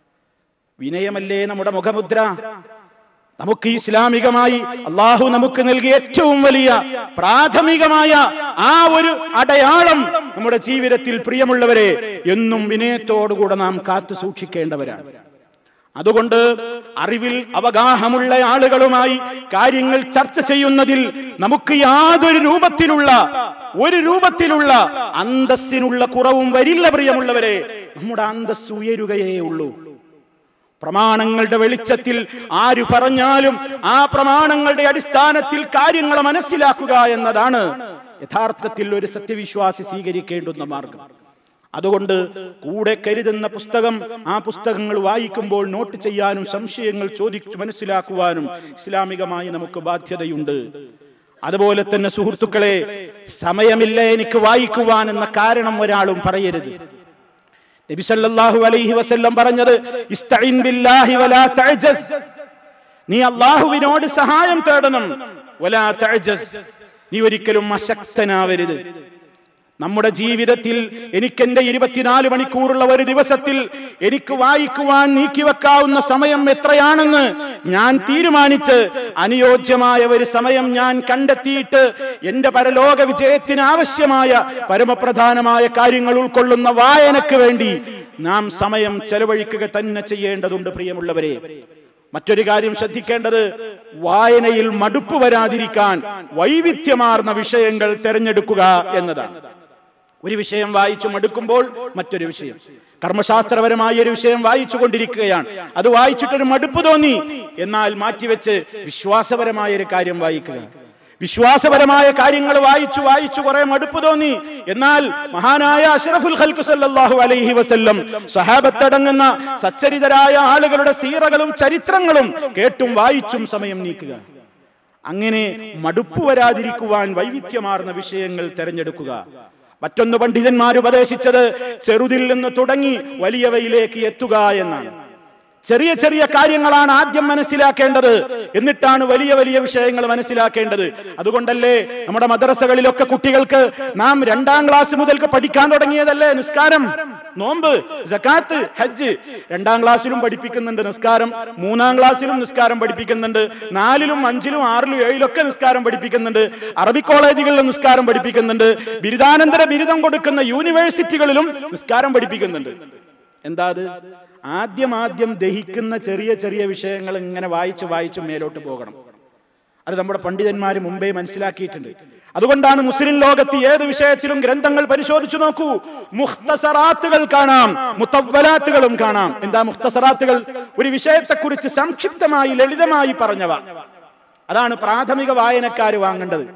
വിനയമല്ലേ നമ്മുടെ മുഖമുദ്ര നമുക്ക് ഇസ്ലാമികമായി അള്ളാഹു നമുക്ക് നൽകിയ ഏറ്റവും വലിയ പ്രാഥമികമായ ആ ഒരു അടയാളം നമ്മുടെ ജീവിതത്തിൽ പ്രിയമുള്ളവരെ എന്നും വിനയത്തോടുകൂടെ നാം കാത്തു സൂക്ഷിക്കേണ്ടവരാണ് അതുകൊണ്ട് അറിവിൽ അവഗാഹമുള്ള ആളുകളുമായി കാര്യങ്ങൾ ചർച്ച ചെയ്യുന്നതിൽ നമുക്ക് യാതൊരു രൂപത്തിലുള്ള ഒരു രൂപത്തിലുള്ള അന്തസ്സിനുള്ള കുറവും വരില്ല പ്രിയമുള്ളവരെ നമ്മുടെ അന്തസ് ഉയരുകയേ ഉള്ളൂ പ്രമാണങ്ങളുടെ വെളിച്ചത്തിൽ ആര് പറഞ്ഞാലും ആ പ്രമാണങ്ങളുടെ അടിസ്ഥാനത്തിൽ കാര്യങ്ങൾ മനസ്സിലാക്കുക എന്നതാണ് യഥാർത്ഥത്തിൽ ഒരു സത്യവിശ്വാസി സ്വീകരിക്കേണ്ടുന്ന മാർഗം അതുകൊണ്ട് കൂടെ കരുതുന്ന പുസ്തകം ആ പുസ്തകങ്ങൾ വായിക്കുമ്പോൾ നോട്ട് ചെയ്യാനും സംശയങ്ങൾ ചോദിച്ചു മനസ്സിലാക്കുവാനും ഇസ്ലാമികമായി നമുക്ക് ബാധ്യതയുണ്ട് അതുപോലെ തന്നെ സുഹൃത്തുക്കളെ സമയമില്ല എനിക്ക് വായിക്കുവാൻ എന്ന കാരണം ഒരാളും പറയരുത് നബി സല്ലല്ലാഹു അലൈഹി വസല്ലം പറഞ്ഞത് ഇസ്തഈൻ ബില്ലാഹി വലാ തഅജസ് നീ അള്ളാഹുവിനോട് സഹായം തേടണം വലാ തഅജസ് നീ ഒരിക്കലും അശക്തനാവരുത് നമ്മുടെ ജീവിതത്തിൽ എനിക്ക് എന്റെ ഇരുപത്തിനാല് മണിക്കൂറുള്ള ഒരു ദിവസത്തിൽ എനിക്ക് വായിക്കുവാൻ നീക്കിവെക്കാവുന്ന സമയം എത്രയാണെന്ന് ഞാൻ തീരുമാനിച്ച് അനുയോജ്യമായ ഒരു സമയം ഞാൻ കണ്ടെത്തിയിട്ട് എന്റെ പരലോക വിജയത്തിന് ആവശ്യമായ പരമപ്രധാനമായ കാര്യങ്ങൾ ഉൾക്കൊള്ളുന്ന വായനക്ക് വേണ്ടി നാം സമയം ചെലവഴിക്കുക തന്നെ ചെയ്യേണ്ടതുണ്ട് പ്രിയമുള്ളവരെ മറ്റൊരു കാര്യം ശ്രദ്ധിക്കേണ്ടത് വായനയിൽ മടുപ്പ് വരാതിരിക്കാൻ വൈവിധ്യമാർന്ന വിഷയങ്ങൾ തിരഞ്ഞെടുക്കുക എന്നതാണ് ഒരു വിഷയം വായിച്ചു മടുക്കുമ്പോൾ മറ്റൊരു വിഷയം കർമ്മശാസ്ത്രപരമായ ഒരു വിഷയം വായിച്ചു കൊണ്ടിരിക്കുകയാണ് അത് വായിച്ചിട്ടൊരു മടുപ്പ് തോന്നി എന്നാൽ മാറ്റിവെച്ച് വിശ്വാസപരമായ ഒരു കാര്യം വായിക്കുക വിശ്വാസപരമായ കാര്യങ്ങൾ വായിച്ചു വായിച്ചു കുറെ മടുപ്പ് തോന്നി എന്നാൽ മഹാനായ അഷ്റഫുൽ ഖൽഖു സല്ലല്ലാഹു അലൈഹി വസല്ലം സഹാബത്തടങ്ങുന്ന സച്ചരിതരായ ആളുകളുടെ സീറകളും ചരിത്രങ്ങളും കേട്ടും വായിച്ചും സമയം നീക്കുക അങ്ങനെ മടുപ്പ് വരാതിരിക്കുവാൻ വൈവിധ്യമാർന്ന വിഷയങ്ങൾ തെരഞ്ഞെടുക്കുക മറ്റൊന്ന് പണ്ഡിതന്മാർ ഉപദേശിച്ചത് ചെറുതിൽ നിന്ന് തുടങ്ങി വലിയവയിലേക്ക് എത്തുക എന്നാണ് ചെറിയ ചെറിയ കാര്യങ്ങളാണ് ആദ്യം മനസ്സിലാക്കേണ്ടത് എന്നിട്ടാണ് വലിയ വലിയ വിഷയങ്ങൾ മനസ്സിലാക്കേണ്ടത് അതുകൊണ്ടല്ലേ നമ്മുടെ മദ്രസകളിലൊക്കെ കുട്ടികൾക്ക് നാം രണ്ടാം ക്ലാസ് മുതൽക്ക് പഠിക്കാൻ തുടങ്ങിയതല്ലേ നിസ്കാരം നോമ്പ് ജക്കാത്ത് ഹജ്ജ് രണ്ടാം ക്ലാസ്സിലും പഠിപ്പിക്കുന്നുണ്ട് നിസ്കാരം മൂന്നാം ക്ലാസ്സിലും നിസ്കാരം പഠിപ്പിക്കുന്നുണ്ട് നാലിലും അഞ്ചിലും ആറിലും ഏഴിലൊക്കെ നിസ്കാരം പഠിപ്പിക്കുന്നുണ്ട് അറബി കോളേജുകളിലും നിസ്കാരം പഠിപ്പിക്കുന്നുണ്ട് ബിരുദാനന്തര ബിരുദം കൊടുക്കുന്ന യൂണിവേഴ്സിറ്റികളിലും നിസ്കാരം പഠിപ്പിക്കുന്നുണ്ട് എന്താ അത് ആദ്യം ആദ്യം ദഹിക്കുന്ന ചെറിയ ചെറിയ വിഷയങ്ങൾ ഇങ്ങനെ വായിച്ച് വായിച്ച് മേലോട്ട് പോകണം അത് നമ്മുടെ പണ്ഡിതന്മാർ മുമ്പേ മനസ്സിലാക്കിയിട്ടുണ്ട് അതുകൊണ്ടാണ് മുസ്ലിം ലോകത്ത് ഏത് വിഷയത്തിലും ഗ്രന്ഥങ്ങൾ പരിശോധിച്ചു നോക്കൂ മുഖ്തസറാത്തുകൾ കാണാം മുത്തവലാത്തുകളും കാണാം എന്താ മുഖ്തസറാത്തുകൾ ഒരു വിഷയത്തെക്കുറിച്ച് സംക്ഷിപ്തമായി ലളിതമായി പറഞ്ഞവ അതാണ് പ്രാഥമിക വായനക്കാര് വാങ്ങേണ്ടത്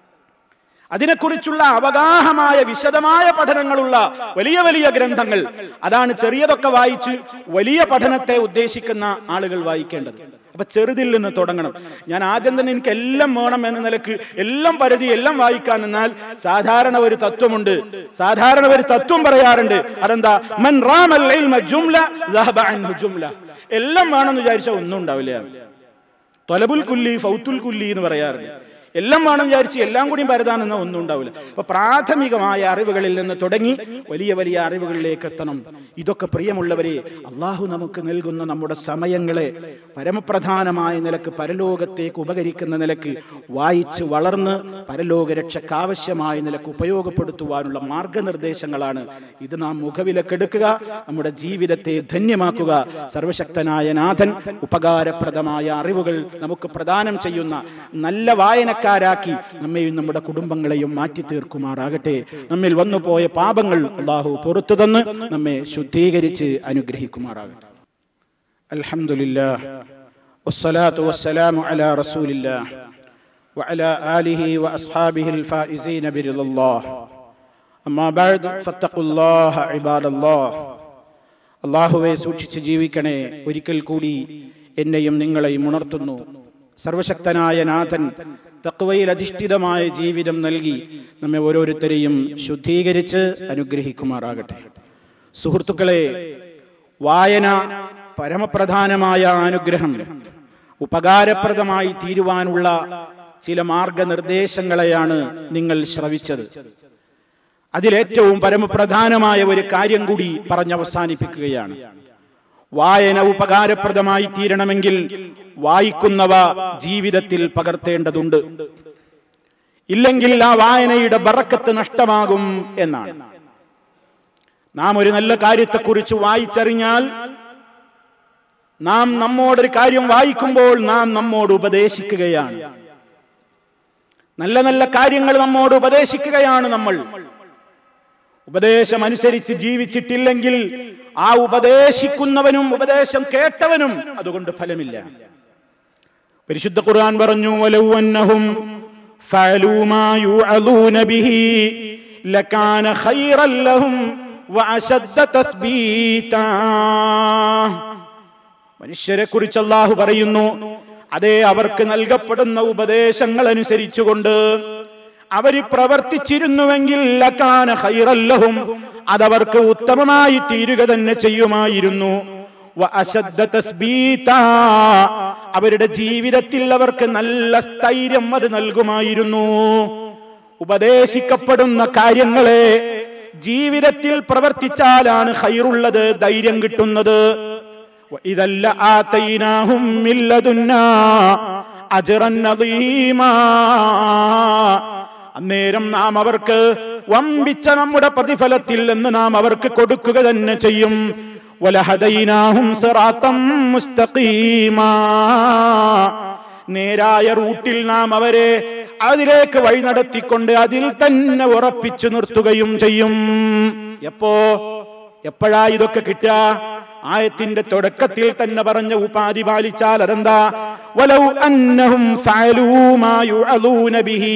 അതിനെക്കുറിച്ചുള്ള അവഗാഹമായ വിശദമായ പഠനങ്ങളുള്ള വലിയ വലിയ ഗ്രന്ഥങ്ങൾ അതാണ് ചെറിയതൊക്കെ വായിച്ച് വലിയ പഠനത്തെ ഉദ്ദേശിക്കുന്ന ആളുകൾ വായിക്കേണ്ടത് അപ്പൊ ചെറുതിൽ നിന്ന് തുടങ്ങണം ഞാൻ ആദ്യം തന്നെ എനിക്ക് എല്ലാം വേണം എന്ന നിലക്ക് എല്ലാം പരിധി എല്ലാം വായിക്കാൻ എന്നാൽ സാധാരണ ഒരു തത്വമുണ്ട് സാധാരണ ഒരു തത്വം പറയാറുണ്ട് അതെന്താ മൻ റാമൽ ഇൽമ ജുംല ദഹബ അൻഹു ജുംല എല്ലാം വേണമെന്ന് വിചാരിച്ചാൽ ഒന്നും ഉണ്ടാവില്ല തൊലബുൽ കുല്ലി ഫൗത്തുൽ കുല്ലി എന്ന് പറയാറുണ്ട് എല്ലാം വേണം വിചാരിച്ച് എല്ലാം കൂടിയും പരതാനെന്ന ഒന്നും ഉണ്ടാവില്ല അപ്പൊ പ്രാഥമികമായ അറിവുകളിൽ നിന്ന് തുടങ്ങി വലിയ വലിയ അറിവുകളിലേക്ക് എത്തണം ഇതൊക്കെ പ്രിയമുള്ളവരെ അള്ളാഹു നമുക്ക് നൽകുന്ന നമ്മുടെ സമയങ്ങളെ പരമപ്രധാനമായ നിലക്ക് പരലോകത്തേക്ക് ഉപകരിക്കുന്ന നിലക്ക് വായിച്ച് വളർന്ന് പരലോക രക്ഷക്കാവശ്യമായ നിലക്ക് ഉപയോഗപ്പെടുത്തുവാനുള്ള മാർഗനിർദ്ദേശങ്ങളാണ് ഇത് നാം മുഖവിലക്കെടുക്കുക നമ്മുടെ ജീവിതത്തെ ധന്യമാക്കുക സർവശക്തനായ നാഥൻ ഉപകാരപ്രദമായ അറിവുകൾ നമുക്ക് പ്രദാനം ചെയ്യുന്ന നല്ല വായനക്കാരാക്കി നമ്മെയും നമ്മുടെ കുടുംബങ്ങളെയും മാറ്റി തീർക്കുമാറാകട്ടെ നമ്മിൽ വന്നുപോയ പാപങ്ങൾ അള്ളാഹു പുറത്തു തന്ന് നമ്മെ ശുദ്ധീകരിച്ച് അനുഗ്രഹിക്കുമാറാകട്ടെ അൽഹംദുലില്ലാ വസ്സലാത്തു വസ്സലാമു അലാ റസൂലില്ലാ وعلى آله وأصحابه الفائزين برضا الله أما بعد فاتقوا الله عباد الله അള്ളാഹുവെ സൂക്ഷിച്ച് ജീവിക്കണേ ഒരിക്കൽ കൂടി എന്നെയും നിങ്ങളെയും ഉണർത്തുന്നു സർവശക്തനായ നാഥൻ തക്വയിൽ അധിഷ്ഠിതമായ ജീവിതം നൽകി നമ്മെ ഓരോരുത്തരെയും ശുദ്ധീകരിച്ച് അനുഗ്രഹിക്കുമാറാകട്ടെ സുഹൃത്തുക്കളെ വായന പരമപ്രധാനമായ അനുഗ്രഹം ഉപകാരപ്രദമായി തീരുവാനുള്ള ചില മാർഗനിർദ്ദേശങ്ങളെയാണ് നിങ്ങൾ ശ്രവിച്ചത് അതിലേറ്റവും പരമപ്രധാനമായ ഒരു കാര്യം കൂടി പറഞ്ഞവസാനിപ്പിക്കുകയാണ് വായന ഉപകാരപ്രദമായി തീരണമെങ്കിൽ വായിക്കുന്നവ ജീവിതത്തിൽ പകർത്തേണ്ടതുണ്ട് ഇല്ലെങ്കിൽ ആ വായനയുടെ ബറക്കത്ത് നഷ്ടമാകും എന്നാണ് നാം ഒരു നല്ല കാര്യത്തെക്കുറിച്ച് വായിച്ചറിഞ്ഞാൽ നാം നമ്മോടൊരു കാര്യം വായിക്കുമ്പോൾ നാം നമ്മോട് ഉപദേശിക്കുകയാണ് നല്ല നല്ല കാര്യങ്ങൾ നമ്മോട് ഉപദേശിക്കുകയാണ് നമ്മൾ ഉപദേശം അനുസരിച്ച് ജീവിച്ചിട്ടില്ലെങ്കിൽ ആ ഉപദേശിക്കുന്നവനും ഉപദേശം കേട്ടവനും അതുകൊണ്ട് ഫലമില്ല പരിശുദ്ധ ഖുർആൻ പറഞ്ഞു വലൗ അന്നഹും ഫഅലൂ മാ യുഅലൂന ബിഹി ലകാന ഖൈറൻ ലഹും വഅശദ്ദ തസ്ബീതാ മനുഷ്യരെ കുറിച്ച് അല്ലാഹു പറയുന്നു അതേ അവർക്ക് നൽകപ്പെടുന്ന ഉപദേശങ്ങൾ അനുസരിച്ചുകൊണ്ട് അവര് പ്രവർത്തിച്ചിരുന്നുവെങ്കിൽ ലക്കാന ഖൈറല്ലഹും അതവർക്ക് ഉത്തമമായി തീരുക തന്നെ ചെയ്യുമായിരുന്നു വഅശദ്ദ തസ്ബീതാ. അവരുടെ ജീവിതത്തിൽ അവർക്ക് നല്ല സ്ഥൈര്യം അത് നൽകുമായിരുന്നു ഉപദേശിക്കപ്പെടുന്ന കാര്യങ്ങളെ ജീവിതത്തിൽ പ്രവർത്തിച്ചാലാണ് ഹൈറുള്ളത് ധൈര്യം കിട്ടുന്നത് ഇതല്ല ആതൈനാഹും മില്ലതുന്നാ അജ്റൻ അദീമാ അന്നേരം നാം അവർക്ക് വമ്പിച്ച നമ്മുടെ പ്രതിഫലത്തിൽ നിന്ന് നാം അവർക്ക് കൊടുക്കുക തന്നെ ചെയ്യും വലഹദൈനാഹും സിറാത്തം മുസ്തഖീമാ നേരായ റൂട്ടിൽ നാം അവരെ അതിലേക്ക് വഴി നടത്തിക്കൊണ്ട് അതിൽ തന്നെ ഉറപ്പിച്ചു നിർത്തുകയും ചെയ്യും എപ്പോ എപ്പോഴാ ഇതൊക്കെ കിട്ടുക ആയത്തിന്റെ തുടക്കത്തിൽ തന്നെ പറഞ്ഞ ഉപാധി പാലിച്ചാൽ അതെന്താ വലൗ അന്നഹും ഫഅലൂ മാ യുഅലൂന ബിഹി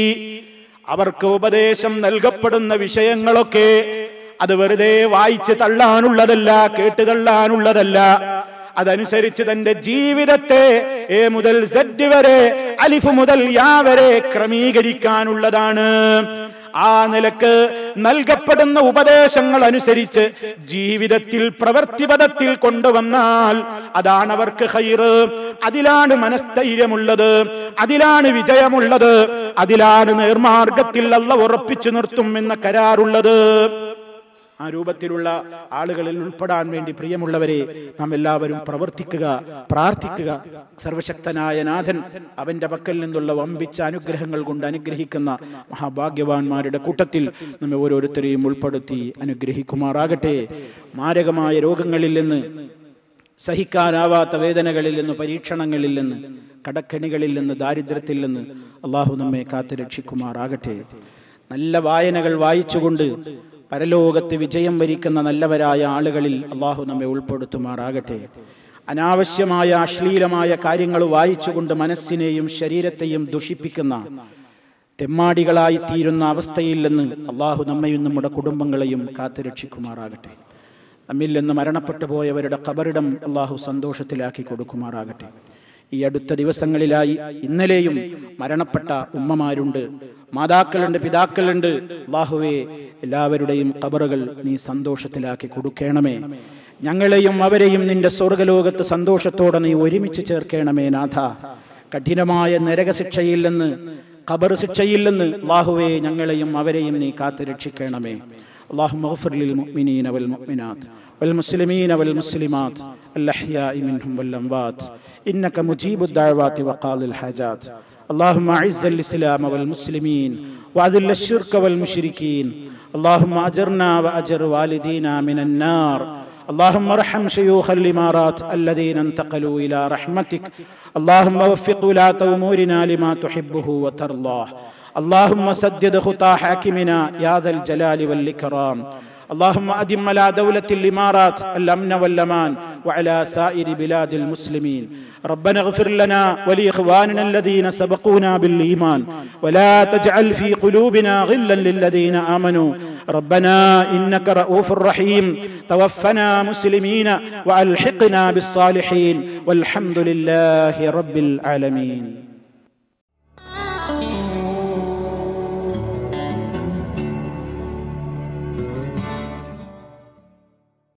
അവർക്ക് ഉപദേശം നൽകപ്പെടുന്ന വിഷയങ്ങളൊക്കെ അത് വെറുതെ വായിച്ച് തള്ളാനുള്ളതല്ല കേട്ട് തള്ളാനുള്ളതല്ല അതനുസരിച്ച് തന്റെ ജീവിതത്തെ എ മുതൽ സെഡ് വരെ അലിഫ് മുതൽ യാ വരെ ക്രമീകരിക്കാനുള്ളതാണ് ആ നിലക്ക് നൽകപ്പെടുന്ന ഉപദേശങ്ങൾ അനുസരിച്ച് ജീവിതത്തിൽ പ്രവർത്തിപഥത്തിൽ കൊണ്ടുവന്നാൽ അതാണ് അവർക്ക് ഹൈറ് അതിലാണ് മനസ്ഥൈര്യമുള്ളത് അതിലാണ് വിജയമുള്ളത് അതിലാണ് നേർമാർഗത്തിൽ അല്ല ഉറപ്പിച്ചു നിർത്തും എന്ന കരാറുള്ളത് ആ രൂപത്തിലുള്ള ആളുകളിൽ ഉൾപ്പെടാൻ വേണ്ടി പ്രിയമുള്ളവരെ നാം എല്ലാവരും പ്രവർത്തിക്കുക പ്രാർത്ഥിക്കുക സർവശക്തനായ നാഥൻ അവന്റെ പക്കൽ നിന്നുള്ള വമ്പിച്ച അനുഗ്രഹങ്ങൾ കൊണ്ട് അനുഗ്രഹിക്കുന്ന മഹാഭാഗ്യവാന്മാരുടെ കൂട്ടത്തിൽ നമ്മെ ഓരോരുത്തരെയും ഉൾപ്പെടുത്തി അനുഗ്രഹിക്കുമാറാകട്ടെ മാരകമായ രോഗങ്ങളിൽ നിന്ന് സഹിക്കാനാവാത്ത വേദനകളിൽ നിന്ന് പരീക്ഷണങ്ങളിൽ നിന്ന് കടക്കണികളിൽ നിന്ന് ദാരിദ്ര്യത്തിൽ നിന്ന് അള്ളാഹു നമ്മെ കാത്തു രക്ഷിക്കുമാറാകട്ടെ നല്ല വായനകൾ വായിച്ചുകൊണ്ട് പരലോകത്ത് വിജയം വരിക്കുന്ന നല്ലവരായ ആളുകളിൽ അള്ളാഹു നമ്മെ ഉൾപ്പെടുത്തുമാറാകട്ടെ അനാവശ്യമായ അശ്ലീലമായ കാര്യങ്ങൾ വായിച്ചുകൊണ്ട് മനസ്സിനെയും ശരീരത്തെയും ദുഷിപ്പിക്കുന്ന തെമ്മാടികളായി തീരുന്ന അവസ്ഥയിൽ നിന്ന് അള്ളാഹു നമ്മയും നമ്മുടെ കുടുംബങ്ങളെയും കാത്തുരക്ഷിക്കുമാറാകട്ടെ നമ്മിൽ നിന്ന് മരണപ്പെട്ടു പോയവരുടെ കബറിടം അള്ളാഹു സന്തോഷത്തിലാക്കി കൊടുക്കുമാറാകട്ടെ ഈ അടുത്ത ദിവസങ്ങളിലായി ഇന്നലെയും മരണപ്പെട്ട ഉമ്മമാരുണ്ട് മാതാക്കളുണ്ട് പിതാക്കളുണ്ട് അള്ളാഹുവെ എല്ലാവരുടെയും കബറുകൾ നീ സന്തോഷത്തിലാക്കി കൊടുക്കണമേ ഞങ്ങളെയും അവരെയും നിന്റെ സ്വർഗലോകത്ത് സന്തോഷത്തോടെ നീ ഒരുമിച്ച് ചേർക്കണമേ നാഥ കഠിനമായ നരകശിക്ഷയിൽ നിന്ന് ഖബർ ശിക്ഷയിൽ നിന്ന് അള്ളാഹുവെ ഞങ്ങളെയും അവരെയും നീ കാത്തു രക്ഷിക്കണമേ اللهم اغفر للمؤمنين والمؤمنات والمسلمين والمسلمات الأحياء منهم والأموات إنك مجيب الدعوات وقاضي الحاجات اللهم أعز الإسلام والمسلمين وأذل الشرك والمشركين اللهم أجرنا وأجر والدينا من النار اللهم ارحم شيوخ الامارات الذين انتقلوا الى رحمتك اللهم وفق ولاة امورنا لما تحبه وترضاه اللهم سدد خطى حاكمنا يا ذا الجلال والاكرام اللهم أدم على دولة الإمارات الأمن والأمان وعلى سائر بلاد المسلمين ربنا اغفر لنا ولإخواننا الذين سبقونا بالإيمان ولا تجعل في قلوبنا غلا للذين آمنوا ربنا إنك رؤوف رحيم توفنا مسلمين وألحقنا بالصالحين والحمد لله رب العالمين